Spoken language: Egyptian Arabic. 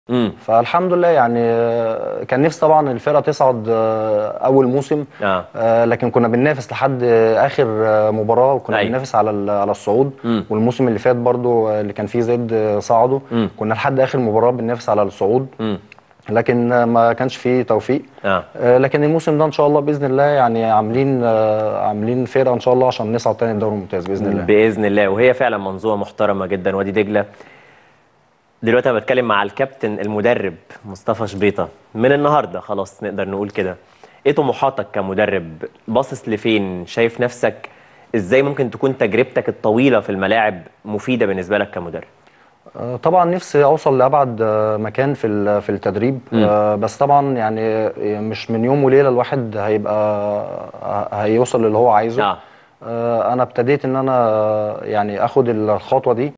امم فالحمد لله يعني آه، كان نفسي طبعا الفرقه تصعد آه، اول موسم اه آه، لكن كنا بننافس لحد آه، اخر آه، مباراه وكنا أيوة. بننافس على ال- على الصعود مم. والموسم اللي فات برضو آه، اللي كان فيه زيد آه، صعدوا مم. كنا لحد اخر مباراه بننافس على الصعود امم لكن آه، ما كانش فيه توفيق اه آه، لكن الموسم ده ان شاء الله باذن الله يعني عاملين آه، عاملين فرقه ان شاء الله عشان نصعد تاني الدوري الممتاز باذن الله باذن الله وهي فعلا منظومه محترمه جدا وادي دجله دلوقتي انا بتكلم مع الكابتن المدرب مصطفى شبيطه من النهارده خلاص نقدر نقول كده ايه طموحاتك كمدرب باصص لفين شايف نفسك ازاي ممكن تكون تجربتك الطويله في الملاعب مفيده بالنسبه لك كمدرب آه، طبعا نفسي اوصل لابعد آه، مكان في ال- في التدريب آه، بس طبعا يعني آه، مش من يوم وليله الواحد هيبقى آه، هيوصل للي هو عايزه اه آه، انا ابتديت ان انا آه، يعني اخد الخطوه دي